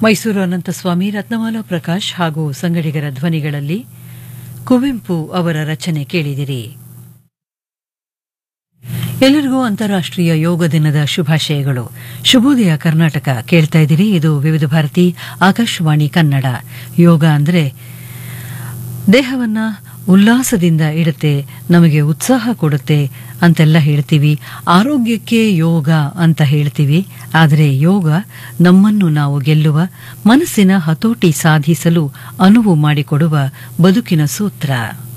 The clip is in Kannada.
ಮೈಸೂರು ಅನಂತಸ್ವಾಮಿ ರತ್ನಮಾಲ ಪ್ರಕಾಶ್ ಹಾಗೂ ಸಂಗಡಿಗರ ಧ್ವನಿಗಳಲ್ಲಿ ಕುವೆಂಪು ಅವರ ರಚನೆ ಕೇಳಿದಿರಿ ಎಲ್ಲರಿಗೂ ಅಂತಾರಾಷ್ಟ್ರೀಯ ಯೋಗ ದಿನದ ಶುಭಾಶಯಗಳು ಶುಭೋದಯ ಕರ್ನಾಟಕ ಕೇಳ್ತಾ ಇದ್ದೀರಿ ಇದು ವಿವಿಧ ಭಾರತಿ ಆಕಾಶವಾಣಿ ಕನ್ನಡ ಯೋಗ ಅಂದರೆ ದೇಹವನ್ನ ಉಲ್ಲಾಸದಿಂದ ಇಡುತ್ತೆ ನಮಗೆ ಉತ್ಸಾಹ ಕೊಡುತ್ತೆ ಅಂತೆಲ್ಲ ಹೇಳ್ತೀವಿ ಆರೋಗ್ಯಕ್ಕೆ ಯೋಗ ಅಂತ ಹೇಳ್ತೀವಿ ಆದರೆ ಯೋಗ ನಮ್ಮನ್ನು ನಾವು ಗೆಲ್ಲುವ ಮನಸ್ಸಿನ ಹತೋಟಿ ಸಾಧಿಸಲು ಅನುವು ಮಾಡಿಕೊಡುವ ಬದುಕಿನ ಸೂತ್ರ